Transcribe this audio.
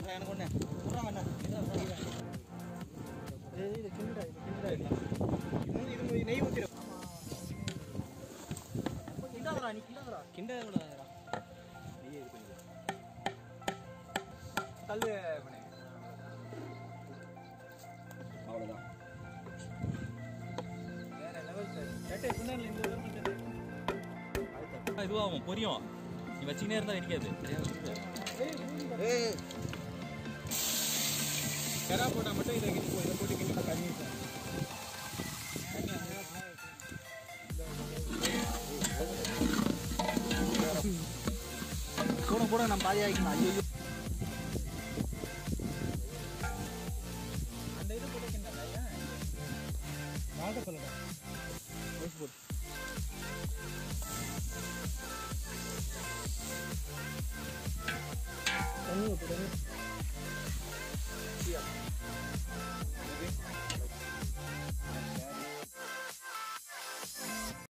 கொடுறா எனக்கு ஒன்று கொடுறா வேணா இது கிண்டுடா இது கிண்டுடா இது இது நெய் ஊற்றிடும் கிண்டாதடா நீ கிண்டாதடா கிண்டே விடாதடா நெய்யை இது பண்ணி கல் பண்ணு அவ்வளோதான் வேற லெவல் சார் கேட்டே பின்னாடி இந்த ஊர் இதுவாகும் பொரியும் நீ வச்சுக்கினே இருந்தா வெடிக்காது ஏய் கரா போட்டா மட்டும் இதை கிண்டி போ இதை போட்டு கிண்டி தண்ணி சார் போட போட நம்ம பாதி ஆகிக்கலாம் ஐயோ அந்த இது போட்டு கிண்டா வாங்க சொல்லுங்க போட்டு தண்ணி ஊற்று தண்ணி